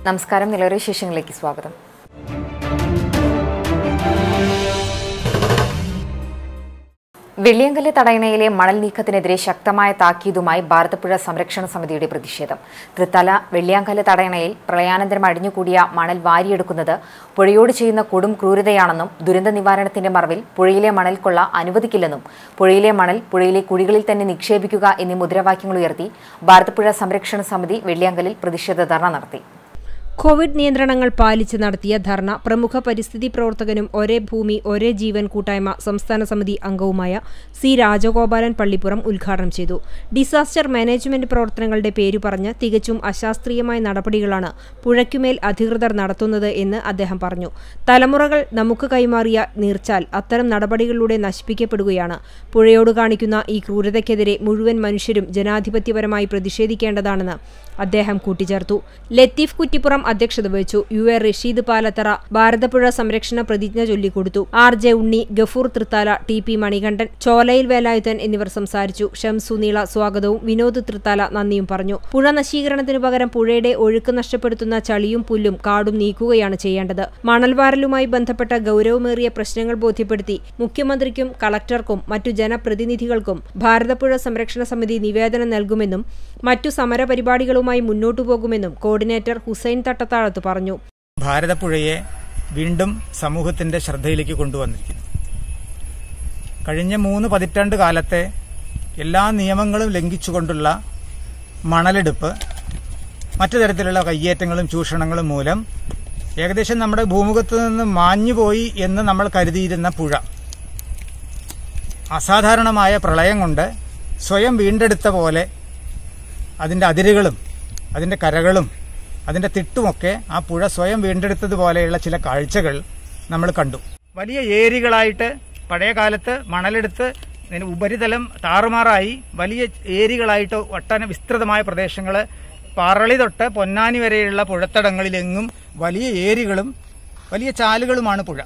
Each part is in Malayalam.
നമസ്കാരം നിലവര വിശേഷങ്ങളിലേക്ക് സ്വാഗതം വെള്ളിയങ്കല്ല് തടയണയിലെ മണൽ നീക്കത്തിനെതിരെ ശക്തമായ താക്കീതുമായി ഭാരതപ്പുഴ സംരക്ഷണ സമിതിയുടെ പ്രതിഷേധം തൃത്തല വെള്ളിയാങ്കല്ല് തടയണയിൽ പ്രളയാനന്തരം അടിഞ്ഞുകൂടിയ മണൽ വാരിയെടുക്കുന്നത് പുഴയോട് ചെയ്യുന്ന കൊടും ക്രൂരതയാണെന്നും ദുരന്ത നിവാരണത്തിന്റെ മറവിൽ പുഴയിലെ മണൽ കൊള്ള അനുവദിക്കില്ലെന്നും പുഴയിലെ മണൽ പുഴയിലെ കുഴികളിൽ തന്നെ നിക്ഷേപിക്കുക എന്നീ മുദ്രാവാക്യങ്ങൾ ഉയർത്തി ഭാരതപ്പുഴ സംരക്ഷണ സമിതി വെള്ളിയാങ്കല്ലിൽ പ്രതിഷേധ ധർണ നടത്തി കോവിഡ് നിയന്ത്രണങ്ങൾ പാലിച്ച് നടത്തിയ ധർണ പ്രമുഖ പരിസ്ഥിതി പ്രവർത്തകനും ഒരേ ഭൂമി ഒരേ ജീവൻ കൂട്ടായ്മ സംസ്ഥാന സമിതി അംഗവുമായ സി രാജഗോപാലൻ പള്ളിപ്പുറം ഉദ്ഘാടനം ചെയ്തു ഡിസാസ്റ്റർ മാനേജ്മെന്റ് പ്രവർത്തനങ്ങളുടെ പേരു പറഞ്ഞ് തികച്ചും അശാസ്ത്രീയമായ നടപടികളാണ് പുഴയ്ക്കുമേൽ അധികൃതർ നടത്തുന്നത് എന്ന് അദ്ദേഹം പറഞ്ഞു തലമുറകൾ നമുക്ക് കൈമാറിയ നീർച്ചാൽ അത്തരം നടപടികളിലൂടെ നശിപ്പിക്കപ്പെടുകയാണ് പുഴയോട് കാണിക്കുന്ന ഈ ക്രൂരതയ്ക്കെതിരെ മുഴുവൻ മനുഷ്യരും ജനാധിപത്യപരമായി പ്രതിഷേധിക്കേണ്ടതാണെന്ന് അദ്ദേഹം കൂട്ടിച്ചേർത്തു ലത്തീഫ് കുറ്റിപ്പുറം അധ്യക്ഷത വഹിച്ചു യു എ റഷീദ് പാലത്തറ ഭാരതപ്പുഴ സംരക്ഷണ പ്രതിജ്ഞ ചൊല്ലിക്കൊടുത്തു R J Unni Gafoor Thrithala T P Manikandan Cholayil Velayudhan എന്നിവർ സംസാരിച്ചു ഷംസു നീള സ്വാഗതവും വിനോദ് തൃത്താല നന്ദിയും പറഞ്ഞു പുഴ നശീകരണത്തിനു പകരം പുഴയുടെ ഒഴുക്ക് നഷ്ടപ്പെടുത്തുന്ന ചളിയും പുല്ലും കാടും നീക്കുകയാണ് ചെയ്യേണ്ടത് മണൽവാരലുമായി ബന്ധപ്പെട്ട ഗൗരവമേറിയ പ്രശ്നങ്ങൾ ബോധ്യപ്പെടുത്തി മുഖ്യമന്ത്രിക്കും കളക്ടർക്കും മറ്റു ജനപ്രതിനിധികൾക്കും ഭാരതപ്പുഴ സംരക്ഷണ സമിതി നിവേദനം നൽകുമെന്നും മറ്റു സമരപരിപാടികളുമായി മുന്നോട്ടു പോകുമെന്നും കോർഡിനേറ്റർ ഹുസൈൻ തട്ടത്താഴത്ത് പറഞ്ഞു ഭാരതപ്പുഴയെ വീണ്ടും സമൂഹത്തിന്റെ ശ്രദ്ധയിലേക്ക് കൊണ്ടുവന്നിരിക്കുന്നു കഴിഞ്ഞ മൂന്ന് പതിറ്റാണ്ട് കാലത്തെ എല്ലാ നിയമങ്ങളും ലംഘിച്ചുകൊണ്ടുള്ള മണലെടുപ്പ് മറ്റു തരത്തിലുള്ള കയ്യേറ്റങ്ങളും ചൂഷണങ്ങളും മൂലം ഏകദേശം നമ്മുടെ ഭൂമുഖത്ത് നിന്ന് മാഞ്ഞുപോയി എന്ന് നമ്മൾ കരുതിയിരുന്ന പുഴ അസാധാരണമായ പ്രളയം കൊണ്ട് സ്വയം വീണ്ടെടുത്ത പോലെ അതിന്റെ അതിരുകളും അതിന്റെ കരകളും അതിന്റെ തിട്ടുമൊക്കെ ആ പുഴ സ്വയം വീണ്ടെടുത്തതുപോലെയുള്ള ചില കാഴ്ചകൾ നമ്മൾ കണ്ടു വലിയ ഏരികളായിട്ട് പഴയ കാലത്ത് മണലെടുത്ത് ഇതിന് ഉപരിതലം താറുമാറായി വലിയ ഏരികളായിട്ട് ഒട്ടന വിസ്തൃതമായ പ്രദേശങ്ങൾ പറളി തൊട്ട് പൊന്നാനി വരെയുള്ള പുഴത്തടങ്ങളിലെങ്ങും വലിയ ഏരികളും വലിയ ചാലുകളുമാണ് പുഴ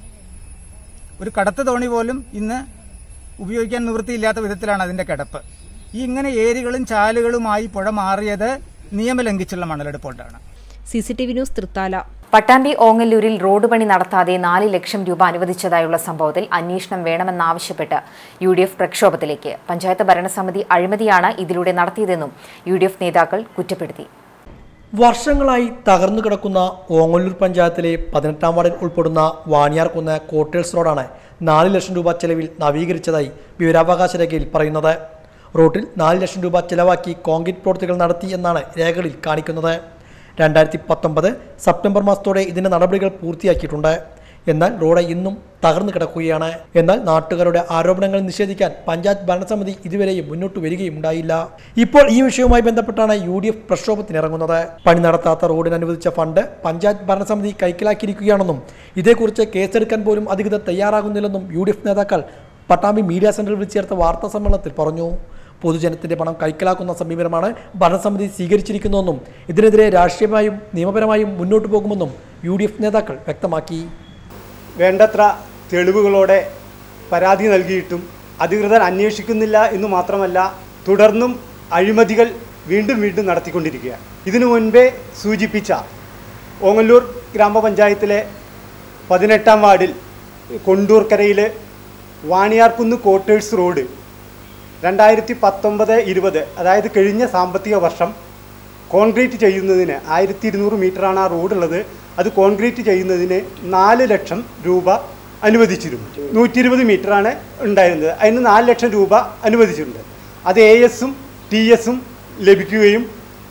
ഒരു കടത്ത് തോണി പോലും ഇന്ന് ഉപയോഗിക്കാൻ നിവൃത്തിയില്ലാത്ത വിധത്തിലാണ് അതിന്റെ കിടപ്പ് ഈ ഇങ്ങനെ ഏരികളും ചാലുകളുമായി പുഴ മാറിയത് നിയമലംഘിച്ചുള്ള മണലെടുപ്പോണ്ടാണ് C C T V news Thrithala Pattambi ഓങ്ങല്ലൂരിൽ റോഡ് പണി നടത്താതെ നാല് ലക്ഷം രൂപ അനുവദിച്ചതായുള്ള സംഭവത്തിൽ അന്വേഷണം വേണമെന്നാവശ്യപ്പെട്ട് യു ഡി എഫ് പ്രക്ഷോഭത്തിലേക്ക് പഞ്ചായത്ത് ഭരണസമിതി അഴിമതിയാണ് ഇതിലൂടെ നടത്തിയതെന്നും യു ഡി എഫ് നേതാക്കൾ കുറ്റപ്പെടുത്തി വർഷങ്ങളായി തകർന്നു കിടക്കുന്ന ഓങ്ങല്ലൂർ പഞ്ചായത്തിലെ പതിനെട്ടാം വാർഡിൽ ഉൾപ്പെടുന്ന വാണിയാർകുന്ന് കോട്ടേഴ്സ് റോഡാണ് നാല് ലക്ഷം രൂപ ചെലവിൽ നവീകരിച്ചതായി വിവരാവകാശ രേഖയിൽ പറയുന്നത് റോഡിൽ നാല് ലക്ഷം രൂപ ചെലവാക്കി കോൺക്രീറ്റ് പ്രവൃത്തികൾ നടത്തി എന്നാണ് രേഖകളിൽ കാണിക്കുന്നത് രണ്ടായിരത്തി പത്തൊമ്പത് സെപ്റ്റംബർ മാസത്തോടെ ഇതിന്റെ നടപടികൾ പൂർത്തിയാക്കിയിട്ടുണ്ട് എന്നാൽ റോഡ് ഇന്നും തകർന്നു കിടക്കുകയാണ് എന്നാൽ നാട്ടുകാരുടെ ആരോപണങ്ങൾ നിഷേധിക്കാൻ പഞ്ചായത്ത് ഭരണസമിതി ഇതുവരെയും മുന്നോട്ട് വരികയും ഉണ്ടായില്ല ഇപ്പോൾ ഈ വിഷയവുമായി ബന്ധപ്പെട്ടാണ് യു ഡി എഫ് പ്രക്ഷോഭത്തിനിറങ്ങുന്നത് പണി നടത്താത്ത റോഡിന് അനുവദിച്ച ഫണ്ട് പഞ്ചായത്ത് ഭരണസമിതി കൈക്കലാക്കിയിരിക്കുകയാണെന്നും ഇതേക്കുറിച്ച് കേസെടുക്കാൻ പോലും അധികൃതർ തയ്യാറാകുന്നില്ലെന്നും യു ഡി എഫ് നേതാക്കൾ പട്ടാമ്പി മീഡിയ സെന്ററിൽ വിളിച്ചു ചേർത്ത വാർത്താ സമ്മേളനത്തിൽ പറഞ്ഞു പൊതുജനത്തിന്റെ പണം കൈക്കലാക്കുന്ന സമീപനമാണ് ഭരണസമിതി സ്വീകരിച്ചിരിക്കുന്നതെന്നും ഇതിനെതിരെ രാഷ്ട്രീയമായും നിയമപരമായും മുന്നോട്ടു പോകുമെന്നും യു നേതാക്കൾ വ്യക്തമാക്കി വേണ്ടത്ര തെളിവുകളോടെ പരാതി നൽകിയിട്ടും അധികൃതർ അന്വേഷിക്കുന്നില്ല എന്ന് മാത്രമല്ല തുടർന്നും അഴിമതികൾ വീണ്ടും വീണ്ടും നടത്തിക്കൊണ്ടിരിക്കുകയാണ് ഇതിനു മുൻപേ സൂചിപ്പിച്ച ഓങ്ങല്ലൂർ ഗ്രാമപഞ്ചായത്തിലെ പതിനെട്ടാം വാർഡിൽ കൊണ്ടൂർക്കരയിൽ വാണിയാർക്കുന്ന് കോട്ടേഴ്സ് റോഡ് രണ്ടായിരത്തി പത്തൊമ്പത് ഇരുപത് അതായത് കഴിഞ്ഞ സാമ്പത്തിക വർഷം കോൺക്രീറ്റ് ചെയ്യുന്നതിന് ആയിരത്തി ഇരുന്നൂറ് മീറ്ററാണ് ആ റോഡുള്ളത് അത് കോൺക്രീറ്റ് ചെയ്യുന്നതിന് നാല് ലക്ഷം രൂപ അനുവദിച്ചിരുന്നു നൂറ്റി ഇരുപത് മീറ്ററാണ് ഉണ്ടായിരുന്നത് അതിന് നാല് ലക്ഷം രൂപ അനുവദിച്ചിട്ടുണ്ട് അത് എ എസും ടി എസും ലഭിക്കുകയും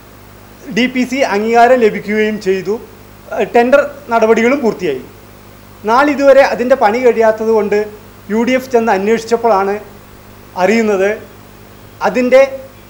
ഡി പി സി അംഗീകാരം ലഭിക്കുകയും ചെയ്തു ടെൻഡർ നടപടികളും പൂർത്തിയായി നാളിതുവരെ അതിൻ്റെ പണി കഴിയാത്തത് കൊണ്ട് യു ഡി എഫ് ചെന്ന് അന്വേഷിച്ചപ്പോഴാണ് അറിയുന്നത് അതിൻ്റെ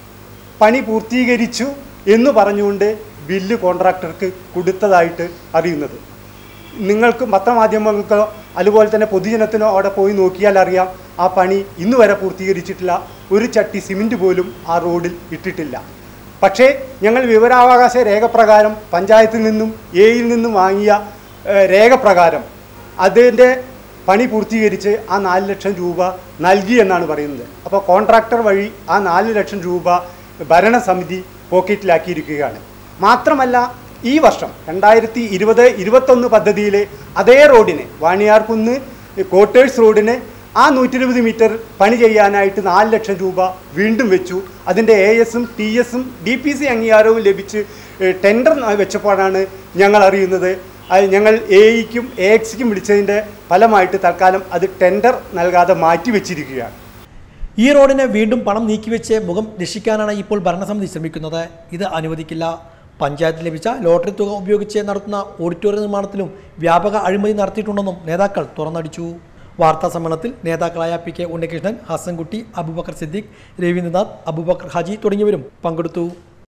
പണി പൂർത്തീകരിച്ചു എന്ന് പറഞ്ഞുകൊണ്ട് ബില്ല് കോൺട്രാക്ടർക്ക് കൊടുത്തതായിട്ട് അറിയുന്നത് നിങ്ങൾക്ക് പത്രമാധ്യമങ്ങൾക്കോ അതുപോലെ തന്നെ പൊതുജനത്തിനോ അവിടെ പോയി നോക്കിയാൽ അറിയാം ആ പണി ഇന്ന് വരെ പൂർത്തീകരിച്ചിട്ടില്ല ഒരു ചട്ടി സിമെൻറ്റ് പോലും ആ റോഡിൽ ഇട്ടിട്ടില്ല പക്ഷേ ഞങ്ങൾ വിവരാവകാശ രേഖ പ്രകാരം പഞ്ചായത്തിൽ നിന്നും എയിൽ നിന്നും വാങ്ങിയ ഏഹ്, രേഖ പ്രകാരം അതിൻ്റെ പണി പൂർത്തീകരിച്ച് ആ നാല് ലക്ഷം രൂപ നൽകി എന്നാണ് പറയുന്നത് അപ്പോൾ കോൺട്രാക്ടർ വഴി ആ നാല് ലക്ഷം രൂപ ഭരണസമിതി പോക്കറ്റിലാക്കിയിരിക്കുകയാണ് മാത്രമല്ല ഈ വർഷം രണ്ടായിരത്തി ഇരുപത് ഇരുപത്തൊന്ന് പദ്ധതിയിലെ അതേ റോഡിന് വാണിയാർകുന്ന് കോട്ടേഴ്സ് റോഡിന് ആ നൂറ്റി ഇരുപത് മീറ്റർ പണി ചെയ്യാനായിട്ട് നാല് ലക്ഷം രൂപ വീണ്ടും വെച്ചു അതിൻ്റെ എ എസും ടി എസും ഡി പി സി അംഗീകാരവും ലഭിച്ച് ഏഹ്, ടെൻഡർ വെച്ചപ്പോഴാണ് ഞങ്ങൾ അറിയുന്നത് അത് ഞങ്ങൾ എ ഇക്കും എ എക്സിക്കും വിളിച്ചതിൻ്റെ ഫലമായിട്ട് തൽക്കാലം അത് ടെൻഡർ നൽകാതെ മാറ്റി വെച്ചിരിക്കുകയാണ് ഈ റോഡിനെ വീണ്ടും പണം നീക്കിവെച്ച് മുഖം രക്ഷിക്കാനാണ് ഇപ്പോൾ ഭരണസമിതി ശ്രമിക്കുന്നത് ഇത് അനുവദിക്കില്ല പഞ്ചായത്ത് ലഭിച്ച ലോട്ടറി തുക ഉപയോഗിച്ച് നടത്തുന്ന ഓഡിറ്റോറിയം നിർമ്മാണത്തിലും വ്യാപക അഴിമതി നടത്തിയിട്ടുണ്ടെന്നും നേതാക്കൾ തുറന്നടിച്ചു വാർത്താ സമ്മേളനത്തിൽ നേതാക്കളായ പി കെ ഉണ്ണികൃഷ്ണൻ ഹസൻകുട്ടി അബൂബക്കർ സിദ്ദീഖ് രവീന്ദ്രനാഥ് അബൂബക്കർ ഹാജി തുടങ്ങിയവരും പങ്കെടുത്തു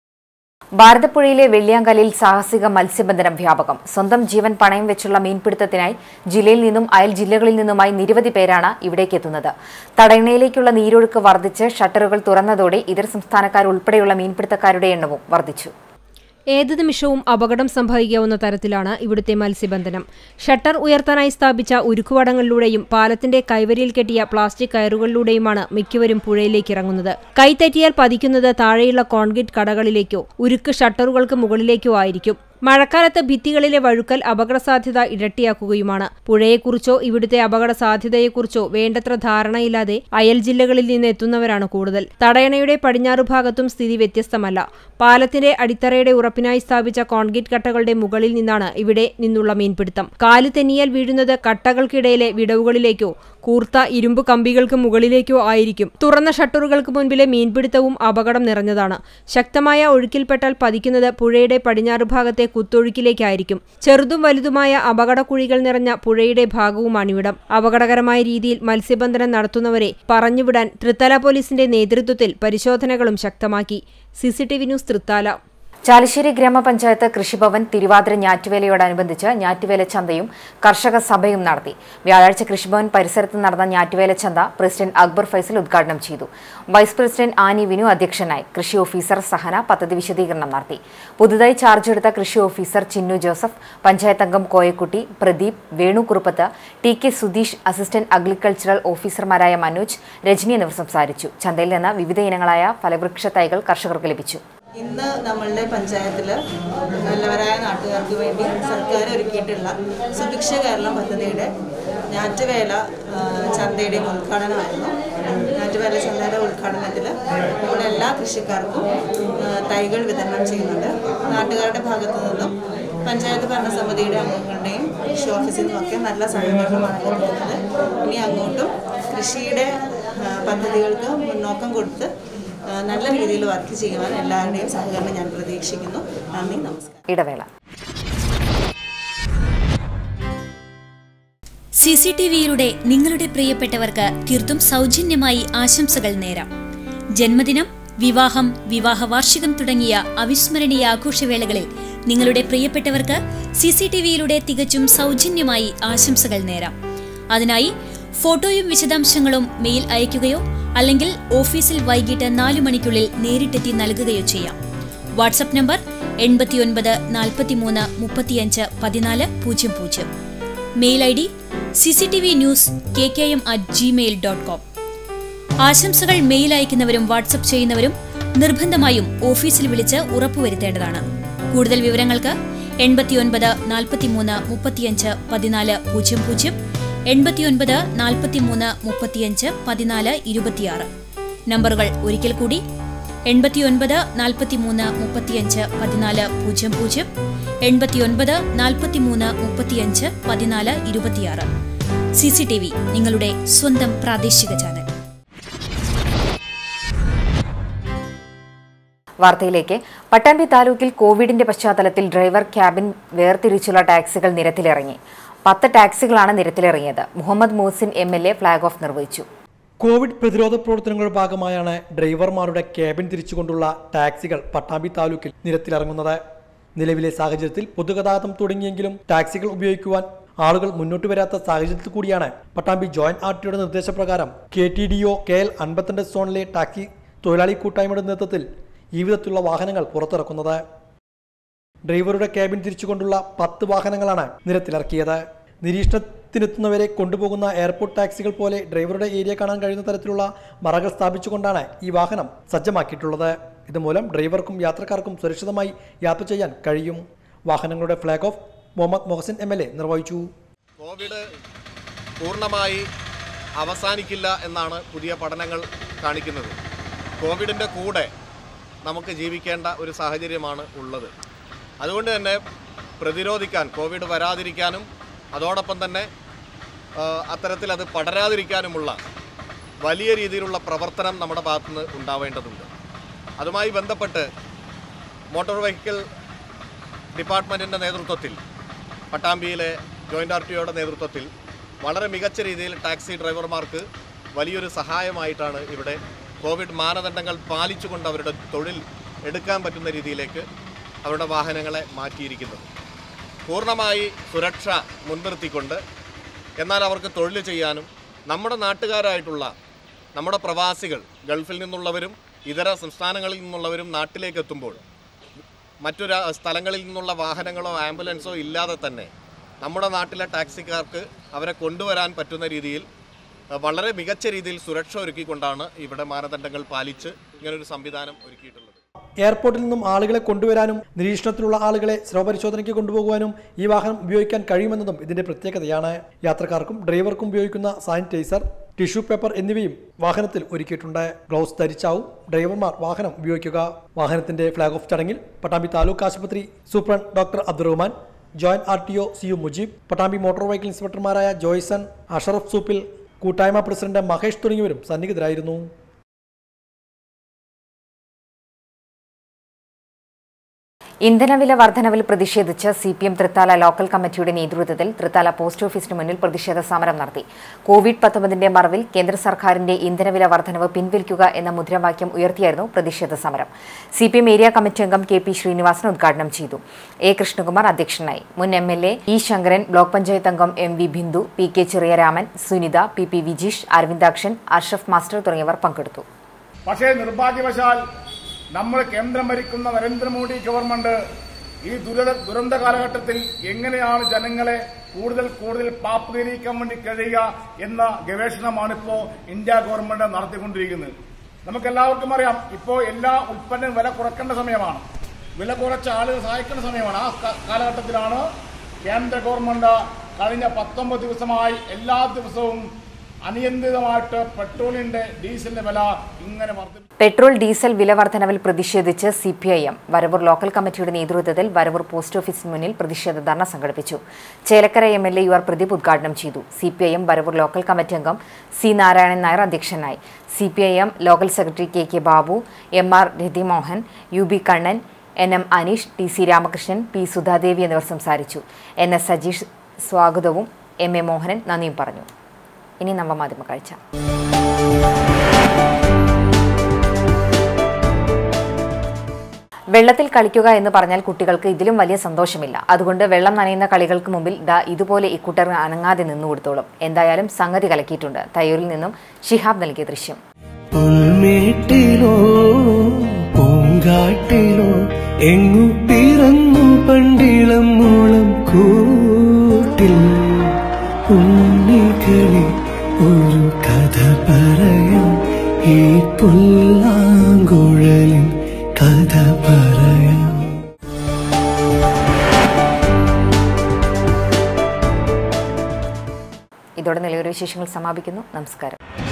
ഭാരതപ്പുഴയിലെ വെള്ളിയാങ്കലിൽ സാഹസിക മത്സ്യബന്ധനം വ്യാപകം സ്വന്തം ജീവൻ പണയം വെച്ചുള്ള മീൻപിടുത്തത്തിനായി ജില്ലയിൽ നിന്നും അയൽ ജില്ലകളിൽ നിന്നുമായി നിരവധി പേരാണ് ഇവിടേക്ക് എത്തുന്നത് തടയണയിലേക്കുള്ള നീരൊഴുക്ക് വർദ്ധിച്ച് ഷട്ടറുകൾ തുറന്നതോടെ ഇതര സംസ്ഥാനക്കാരുൾപ്പെടെയുള്ള മീൻപിടുത്തക്കാരുടെ എണ്ണവും വർദ്ധിച്ചു ഏത് നിമിഷവും അപകടം സംഭവിക്കാവുന്ന തരത്തിലാണ് ഇവിടുത്തെ മത്സ്യബന്ധനം ഷട്ടർ ഉയർത്താനായി സ്ഥാപിച്ച ഉരുക്കുവടങ്ങളിലൂടെയും പാലത്തിന്റെ കൈവരിയിൽ കെട്ടിയ പ്ലാസ്റ്റിക് കയറുകളിലൂടെയുമാണ് മിക്കവരും പുഴയിലേക്ക് ഇറങ്ങുന്നത് കൈതെറ്റിയാൽ പതിക്കുന്നത് താഴെയുള്ള കോൺക്രീറ്റ് കടകളിലേക്കോ ഉരുക്ക് ഷട്ടറുകൾക്ക് മുകളിലേക്കോ ആയിരിക്കും മഴക്കാലത്ത് ഭിത്തികളിലെ വഴുക്കൽ അപകട സാധ്യത ഇരട്ടിയാക്കുകയുമാണ് പുഴയെക്കുറിച്ചോ ഇവിടുത്തെ അപകട സാധ്യതയെക്കുറിച്ചോ വേണ്ടത്ര ധാരണയില്ലാതെ അയൽ ജില്ലകളിൽ നിന്ന് എത്തുന്നവരാണ് കൂടുതൽ തടയണയുടെ പടിഞ്ഞാറു ഭാഗത്തും സ്ഥിതി വ്യത്യസ്തമല്ല പാലത്തിന്റെ അടിത്തറയുടെ ഉറപ്പിനായി സ്ഥാപിച്ച കോൺക്രീറ്റ് കട്ടകളുടെ മുകളിൽ നിന്നാണ് ഇവിടെ നിന്നുള്ള മീൻപിടുത്തം കാല് തെന്നിയാൽ വീഴുന്നത് കട്ടകൾക്കിടയിലെ വിടവുകളിലേക്കോ കൂർത്ത ഇരുമ്പ് കമ്പികൾക്ക് മുകളിലേക്കോ ആയിരിക്കും തുറന്ന ഷട്ടറുകൾക്ക് മുൻപിലെ മീൻപിടുത്തവും അപകടം നിറഞ്ഞതാണ് ശക്തമായ ഒഴുക്കിൽപ്പെട്ടാൽ പതിക്കുന്നത് പുഴയുടെ പടിഞ്ഞാറ് ഭാഗത്തെ കുത്തൊഴുക്കിലേക്കായിരിക്കും ചെറുതും വലുതുമായ അപകടക്കുഴികൾ നിറഞ്ഞ പുഴയുടെ ഭാഗവുമാണിവിടം അപകടകരമായ രീതിയിൽ മത്സ്യബന്ധനം നടത്തുന്നവരെ പറഞ്ഞുവിടാൻ തൃത്തല പോലീസിന്റെ നേതൃത്വത്തിൽ പരിശോധനകളും ശക്തമാക്കി സിസിടിവി ന്യൂസ് തൃത്താല ചാലിശ്ശേരി ഗ്രാമപഞ്ചായത്ത് കൃഷിഭവൻ തിരുവാതിര ഞാറ്റുവേലയോടനുബന്ധിച്ച് ഞാറ്റുവേല ചന്തയും കർഷക സഭയും നടത്തി വ്യാഴാഴ്ച കൃഷിഭവൻ പരിസരത്ത് നടന്ന ഞാറ്റുവേല ചന്ത പ്രസിഡന്റ് അക്ബർ ഫൈസൽ ഉദ്ഘാടനം ചെയ്തു വൈസ് പ്രസിഡന്റ് ആനി വിനു അധ്യക്ഷനായി കൃഷി ഓഫീസർ സഹന പദ്ധതി വിശദീകരണം നടത്തി പുതുതായി ചാർജ് എടുത്ത കൃഷി ഓഫീസർ ചിന്നു ജോസഫ് പഞ്ചായത്ത് അംഗം Koyakutty Pradeep Venu Kuruppath T K Sudheesh assistant agricultural ഓഫീസർമാരായ മനോജ് രജനി എന്നിവർ സംസാരിച്ചു ചന്തയിൽ നിന്ന് വിവിധ ഇനങ്ങളായ ഫലവൃക്ഷ തൈകൾ കർഷകർക്ക് ലഭിച്ചു ഇന്ന് നമ്മളുടെ പഞ്ചായത്തിൽ നല്ലവരായ നാട്ടുകാർക്ക് വേണ്ടി സർക്കാർ ഒരുക്കിയിട്ടുള്ള സുഭിക്ഷ കേരളം പദ്ധതിയുടെ ഞാറ്റുവേല ആ, ചന്തയുടെയും ഉദ്ഘാടനമായിരുന്നു ഞാറ്റുവേല ചന്തയുടെ ഉദ്ഘാടനത്തിൽ നമ്മുടെ എല്ലാ കൃഷിക്കാർക്കും ആ, തൈകൾ വിതരണം ചെയ്യുന്നുണ്ട് നാട്ടുകാരുടെ ഭാഗത്തു നിന്നും പഞ്ചായത്ത് ഭരണസമിതിയുടെ അംഗങ്ങളുടെയും കൃഷി ഓഫീസിൽ നിന്നുമൊക്കെ നല്ല സഹകരണമാണ് ലഭിക്കുന്നത് ഇനി അങ്ങോട്ടും കൃഷിയുടെ ആ, പദ്ധതികൾക്ക് മുന്നോക്കം കൊടുത്ത് ആ, നല്ല രീതിയിൽ വർക്ക് ചെയ്യുവാൻ എല്ലാവരുടെയും സഹകരണം ഞാൻ പ്രതീക്ഷിക്കുന്നു നന്ദി നമസ്കാരം ഇടവേള സി സി ടി വിയിലൂടെ നിങ്ങളുടെ പ്രിയപ്പെട്ടവർക്ക് തീർത്തും സൗജന്യമായി ആശംസകൾ നേരാം ജന്മദിനം വിവാഹം വിവാഹ വാർഷികം തുടങ്ങിയ അവിസ്മരണീയ ആഘോഷവേളകളിൽ നിങ്ങളുടെ പ്രിയപ്പെട്ടവർക്ക് സി സി ടി വിയിലൂടെ തികച്ചും സൗജന്യമായി ആശംസകൾ നേരാം അതിനായി ഫോട്ടോയും വിശദാംശങ്ങളും മെയിൽ അയയ്ക്കുകയോ അല്ലെങ്കിൽ ഓഫീസിൽ വൈകിട്ട് നാലു മണിക്കുള്ളിൽ നേരിട്ടെത്തി നൽകുകയോ ചെയ്യാം വാട്സപ്പ് നമ്പർ എൺപത്തിയൊൻപത് നാൽപ്പത്തിമൂന്ന് മുപ്പത്തിയഞ്ച് പതിനാല് പൂജ്യം പൂജ്യം mail I D C C T V news K K M at Gmail dot com ആശംസകൾ മെയിൽ അയക്കുന്നവരും വാട്സപ്പ് ചെയ്യുന്നവരും നിർബന്ധമായും ഓഫീസിൽ വിളിച്ച് ഉറപ്പുവരുത്തേണ്ടതാണ് കൂടുതൽ വിവരങ്ങൾക്ക് എൺപത്തിയൊൻപത് നാൽപ്പത്തിമൂന്ന് മുപ്പത്തിയഞ്ച് പതിനാല് പൂജ്യം പൂജ്യം എൺപത്തിയൊൻപത് നാൽപ്പത്തിമൂന്ന് മുപ്പത്തിയഞ്ച് പതിനാല് ഇരുപത്തിയാറ് നമ്പറുകൾ ഒരിക്കൽ കൂടി എൺപത്തിയൊൻപത് നാൽപ്പത്തിമൂന്ന് മുപ്പത്തിയഞ്ച് പതിനാല് പൂജ്യം പൂജ്യം എൺപത്തിയൊൻപത് നാൽപ്പത്തിമൂന്ന് മുപ്പത്തിയഞ്ച് പതിനാല് ഇരുപത്തിയാറ് സി സി ടി വി നിങ്ങളുടെ സ്വന്തം പ്രാദേശിക ചാനൽ വാർത്തയിലേക്ക് പട്ടാമ്പി താലൂക്കിൽ കോവിഡിന്റെ പശ്ചാത്തലത്തിൽ ഡ്രൈവർ ക്യാബിൻ വേർതിരിച്ചുള്ള ടാക്സികൾ നിരത്തിലിറങ്ങി പത്ത് ടാക്സികളാണ് നിരത്തിലിറങ്ങിയത് Muhammad Mohsin M L A flag off നിർവഹിച്ചു കോവിഡ് പ്രതിരോധ പ്രവർത്തനങ്ങളുടെ ഭാഗമായാണ് ഡ്രൈവർമാരുടെ ക്യാബിൻ തിരിച്ചുകൊണ്ടുള്ള ടാക്സികൾ പട്ടാമ്പി താലൂക്കിൽ നിരത്തിലിറങ്ങുന്നത് നിലവിലെ സാഹചര്യത്തിൽ പൊതുഗതാഗതം തുടങ്ങിയെങ്കിലും ടാക്സികൾ ഉപയോഗിക്കുവാൻ ആളുകൾ മുന്നോട്ട് വരാത്ത സാഹചര്യത്തിൽ കൂടിയാണ് പട്ടാമ്പി ജോയിന്റ് ആർ ടിയുടെ നിർദ്ദേശപ്രകാരം K T D O K L അൻപത്തിരണ്ട് സോണിലെ ടാക്സി തൊഴിലാളി കൂട്ടായ്മയുടെ നേതൃത്വത്തിൽ ഈ വിധത്തിലുള്ള വാഹനങ്ങൾ പുറത്തിറക്കുന്നത് ഡ്രൈവറുടെ ക്യാബിൻ തിരിച്ചുകൊണ്ടുള്ള പത്ത് വാഹനങ്ങളാണ് നിരത്തിലിറക്കിയത് നിരീക്ഷണത്തിനെത്തുന്നവരെ കൊണ്ടുപോകുന്ന എയർപോർട്ട് ടാക്സികൾ പോലെ ഡ്രൈവറുടെ ഏരിയ കാണാൻ കഴിയുന്ന തരത്തിലുള്ള മറകൾ സ്ഥാപിച്ചുകൊണ്ടാണ് ഈ വാഹനം സജ്ജമാക്കിയിട്ടുള്ളത് ഇതുമൂലം ഡ്രൈവർക്കും യാത്രക്കാർക്കും സുരക്ഷിതമായി യാത്ര ചെയ്യാൻ കഴിയും വാഹനങ്ങളുടെ flag off Muhammad Mohsin M L A നിർവഹിച്ചു കോവിഡ് പൂർണ്ണമായി അവസാനിക്കില്ല എന്നാണ് പുതിയ പഠനങ്ങൾ കാണിക്കുന്നത് കോവിഡിൻ്റെ കൂടെ നമുക്ക് ജീവിക്കേണ്ട ഒരു സാഹചര്യമാണ് ഉള്ളത് അതുകൊണ്ട് തന്നെ പ്രതിരോധിക്കാൻ കോവിഡ് വരാതിരിക്കാനും അതോടൊപ്പം തന്നെ ആ, അത്തരത്തിൽ അത് പടരാതിരിക്കാനുമുള്ള വലിയ രീതിയിലുള്ള പ്രവർത്തനം നമ്മുടെ ഭാഗത്തുനിന്ന് ഉണ്ടാവേണ്ടതുണ്ട് അതുമായി ബന്ധപ്പെട്ട് മോട്ടോർ വെഹിക്കിൾ ഡിപ്പാർട്ട്മെൻറ്റിൻ്റെ നേതൃത്വത്തിൽ പട്ടാമ്പിയിലെ ജോയിൻ്റ് ആർ ടി ഒയുടെ നേതൃത്വത്തിൽ വളരെ മികച്ച രീതിയിൽ ടാക്സി ഡ്രൈവർമാർക്ക് വലിയൊരു സഹായമായിട്ടാണ് ഇവിടെ കോവിഡ് മാനദണ്ഡങ്ങൾ പാലിച്ചുകൊണ്ട് അവരുടെ തൊഴിൽ എടുക്കാൻ പറ്റുന്ന രീതിയിലേക്ക് അവരുടെ വാഹനങ്ങളെ മാറ്റിയിരിക്കുന്നത് പൂർണ്ണമായി സുരക്ഷ മുൻനിർത്തിക്കൊണ്ട് എന്നാൽ അവർക്ക് തൊഴിൽ ചെയ്യാനും നമ്മുടെ നാട്ടുകാരായിട്ടുള്ള നമ്മുടെ പ്രവാസികൾ ഗൾഫിൽ നിന്നുള്ളവരും ഇതര സംസ്ഥാനങ്ങളിൽ നിന്നുള്ളവരും നാട്ടിലേക്ക് എത്തുമ്പോൾ മറ്റു രാ- സ്ഥലങ്ങളിൽ നിന്നുള്ള വാഹനങ്ങളോ ആംബുലൻസോ ഇല്ലാതെ തന്നെ നമ്മുടെ നാട്ടിലെ ടാക്സിക്കാർക്ക് അവരെ കൊണ്ടുവരാൻ പറ്റുന്ന രീതിയിൽ അഹ്, വളരെ മികച്ച രീതിയിൽ സുരക്ഷ ഒരുക്കിക്കൊണ്ടാണ് ഇവിടെ മാനദണ്ഡങ്ങൾ പാലിച്ച് ഇങ്ങനൊരു സംവിധാനം ഒരുക്കിയിട്ടുള്ളത് എയർപോർട്ടിൽ നിന്നും ആളുകളെ കൊണ്ടുവരാനും നിരീക്ഷണത്തിലുള്ള ആളുകളെ സ്രവപരിശോധനയ്ക്ക് കൊണ്ടുപോകുവാനും ഈ വാഹനം ഉപയോഗിക്കാൻ കഴിയുമെന്നതും ഇതിന്റെ പ്രത്യേകതയാണ് യാത്രക്കാർക്കും ഡ്രൈവർക്കും ഉപയോഗിക്കുന്ന സാനിറ്റൈസർ ടിഷ്യൂ പേപ്പർ എന്നിവയും വാഹനത്തിൽ ഒരുക്കിയിട്ടുണ്ട് ഗ്ലൗസ് ധരിച്ചാവും ഡ്രൈവർമാർ വാഹനം ഉപയോഗിക്കുക വാഹനത്തിന്റെ ഫ്ളാഗ് ഓഫ് ചടങ്ങിൽ പട്ടാമ്പി താലൂക്ക് ആശുപത്രി superintendent doctor Abdurahman joint R T O C U Mujeeb Pattambi motor vehicle ഇൻസ്പെക്ടർമാരായ ജോയ്സൺ അഷറഫ് സൂപ്പിൽ കൂട്ടായ്മ പ്രസിഡന്റ് മഹേഷ് തുടങ്ങിയവരും സന്നിഹിതരായിരുന്നു ഇന്ധനവില വർധനവിൽ പ്രതിഷേധിച്ച് C P M Thrithala local കമ്മിറ്റിയുടെ നേതൃത്വത്തിൽ തൃത്താല പോസ്റ്റ് ഓഫീസിന് മുന്നിൽ പ്രതിഷേധ സമരം നടത്തി കോവിഡ് പത്തൊമ്പതിന്റെ മറവിൽ കേന്ദ്ര സർക്കാരിന്റെ ഇന്ധനവില വർധനവ് പിൻവലിക്കുക എന്ന മുദ്രാവാക്യം ഉയർത്തിയായിരുന്നു പ്രതിഷേധ സമരം C P M area committee അംഗം കെ പി ശ്രീനിവാസൻ ഉദ്ഘാടനം ചെയ്തു എ കൃഷ്ണകുമാർ അധ്യക്ഷനായി മുൻ M L A E Sankaran block panchayat അംഗം M V Bindu P K Cheriyaraman Sunitha P P Vijeesh Aravindakshan Arshaf master തുടങ്ങിയവർ പങ്കെടുത്തു പക്ഷേ നിർഭാഗ്യവശാൽ നമ്മൾ കേന്ദ്രം ഭരിക്കുന്ന നരേന്ദ്രമോദി ഗവൺമെന്റ് ഈ ദുരിത ദുരന്ത കാലഘട്ടത്തിൽ എങ്ങനെയാണ് ജനങ്ങളെ കൂടുതൽ കൂടുതൽ പാപ്പുകരിക്കാൻ വേണ്ടി കഴിയുക എന്ന ഗവേഷണമാണ് ഇപ്പോ ഇന്ത്യ ഗവൺമെന്റ് നടത്തിക്കൊണ്ടിരിക്കുന്നത് നമുക്കെല്ലാവർക്കും അറിയാം ഇപ്പോ എല്ലാ ഉൽപ്പന്നം വില കുറക്കേണ്ട സമയമാണ് വില കുറച്ച ആളുകൾ സഹായിക്കേണ്ട സമയമാണ് ആ ക- കാലഘട്ടത്തിലാണ് കേന്ദ്ര ഗവൺമെന്റ് കഴിഞ്ഞ പത്തൊമ്പത് ദിവസമായി എല്ലാ ദിവസവും അനിയന്ത്രിതമായിട്ട് പെട്രോളിന്റെ ഡീസലിന്റെ വില ഇങ്ങനെ വർദ്ധിപ്പിച്ചു പെട്രോൾ ഡീസൽ വില വർധനവിൽ പ്രതിഷേധിച്ച് C P I M Varavoor local കമ്മിറ്റിയുടെ നേതൃത്വത്തിൽ വരവൂർ പോസ്റ്റ് ഓഫീസിന് മുന്നിൽ പ്രതിഷേധ ധർണ സംഘടിപ്പിച്ചു Chelakkara M L A U R Pradeep ഉദ്ഘാടനം ചെയ്തു C P I M Varavoor local committee അംഗം സി നാരായണൻ നായർ അധ്യക്ഷനായി C P I M local secretary K K Babu M R Rathimohan U B Kannan N M Aneesh T C Ramakrishnan P Sudhadevi എന്നിവർ സംസാരിച്ചു എൻ എസ് സജീഷ് സ്വാഗതവും എം എ മോഹനൻ നന്ദിയും പറഞ്ഞു ഇനി നവമാധ്യമ കാഴ്ച വെള്ളത്തിൽ കളിക്കുക എന്ന് പറഞ്ഞാൽ കുട്ടികൾക്ക് ഇതിലും വലിയ സന്തോഷമില്ല അതുകൊണ്ട് വെള്ളം നനയുന്ന കളികൾക്ക് മുമ്പിൽ ദാ ഇതുപോലെ ഇക്കൂട്ടർ അനങ്ങാതെ നിന്നു കൊടുത്തോളും എന്തായാലും സംഗതി കലക്കിയിട്ടുണ്ട് തയ്യൂരിൽ നിന്നും ഷിഹാബ് നൽകിയ ദൃശ്യം പുൽമേട്ടിലോ പൂങ്കാട്ടിലോ എങ്ങു പിറന്നു പണ്ടിളം മൂളം കൂട്ടിൽ ഉണ്ണികളെ ഒരു കഥ പറയാം ഈ പുല്ലാങ്കുഴലിൻ കഥ പറയാം ഇതോടെ നിലയൊരു വിശേഷങ്ങൾ സമാപിക്കുന്നു നമസ്കാരം